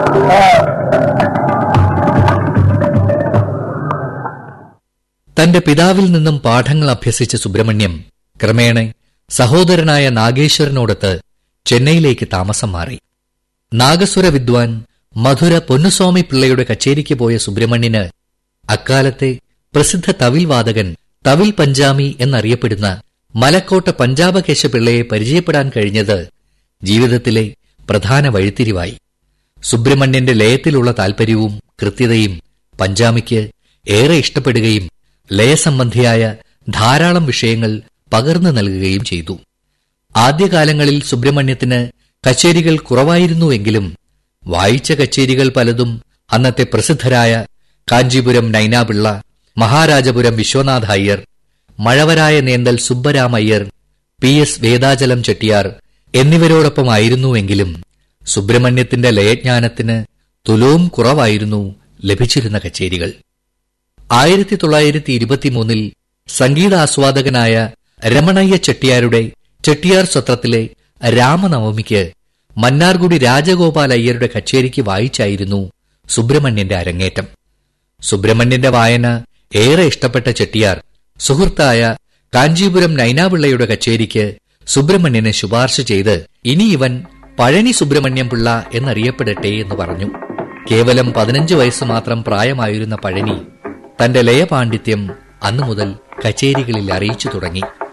തന്റെ പിതാവിൽ നിന്നും പാഠങ്ങൾ അഭ്യസിച്ച സുബ്രഹ്മണ്യം ക്രമേണ സഹോദരനായ നാഗേശ്വരനോടൊത്ത് ചെന്നൈയിലേക്ക് താമസം മാറി നാഗസ്വര വിദ്വാൻ മധുര പൊന്നുസ്വാമി പിള്ളയുടെ കച്ചേരിക്ക് പോയ സുബ്രഹ്മണ്യന് അക്കാലത്തെ പ്രസിദ്ധ തവിൽ വാദകൻ തവിൽ പഞ്ചാമി എന്നറിയപ്പെടുന്ന മലക്കോട്ട പഞ്ചാബകേശ പിള്ളയെ പരിചയപ്പെടാൻ കഴിഞ്ഞത് ജീവിതത്തിലെ പ്രധാന വഴിത്തിരിവായി സുബ്രഹ്മണ്യന്റെ ലയത്തിലുള്ള താൽപര്യവും കൃത്യതയും പഞ്ചാമിക്ക് ഏറെ ഇഷ്ടപ്പെടുകയും ലയസംബന്ധിയായ ധാരാളം വിഷയങ്ങൾ പകർന്നു നൽകുകയും ചെയ്തു ആദ്യകാലങ്ങളിൽ സുബ്രഹ്മണ്യത്തിന് കച്ചേരികൾ കുറവായിരുന്നുവെങ്കിലും വായിച്ച കച്ചേരികൾ പലതും അന്നത്തെ പ്രസിദ്ധരായ Kanchipuram Nainapillai Maharajapuram Vishwanatha Iyer Mazhavarayanendal Subbaramaiyer P S Vedachalam Chettiar എന്നിവരോടൊപ്പമായിരുന്നുവെങ്കിലും സുബ്രഹ്മണ്യത്തിന്റെ ലയജ്ഞാനത്തിന് തുലവും കുറവായിരുന്നു ലഭിച്ചിരുന്ന കച്ചേരികൾ ആയിരത്തി തൊള്ളായിരത്തി ഇരുപത്തിമൂന്നിൽ സംഗീതാസ്വാദകനായ രമണയ്യ ചെട്ടിയാരുടെ ചെട്ടിയാർ സത്രത്തിലെ രാമനവമിക്ക് മന്നാർഗുഡി രാജഗോപാൽ അയ്യരുടെ കച്ചേരിക്ക് വായിച്ചായിരുന്നു സുബ്രഹ്മണ്യന്റെ അരങ്ങേറ്റം സുബ്രഹ്മണ്യന്റെ വായന ഏറെ ഇഷ്ടപ്പെട്ട ചെട്ടിയാർ സുഹൃത്തായ കാഞ്ചീപുരം നൈനാപിള്ളയുടെ കച്ചേരിക്ക് സുബ്രഹ്മണ്യനെ ശുപാർശ ചെയ്ത് ഇനി ഇവൻ പഴനി സുബ്രഹ്മണ്യം പിള്ള എന്നറിയപ്പെടട്ടെ എന്ന് പറഞ്ഞു കേവലം പതിനഞ്ച് വയസ്സ് മാത്രം പ്രായമായിരുന്ന പഴനി തന്റെ ലയപാണ്ഡിത്യം അന്നു മുതൽ കച്ചേരികളിൽ അറിയിച്ചു തുടങ്ങി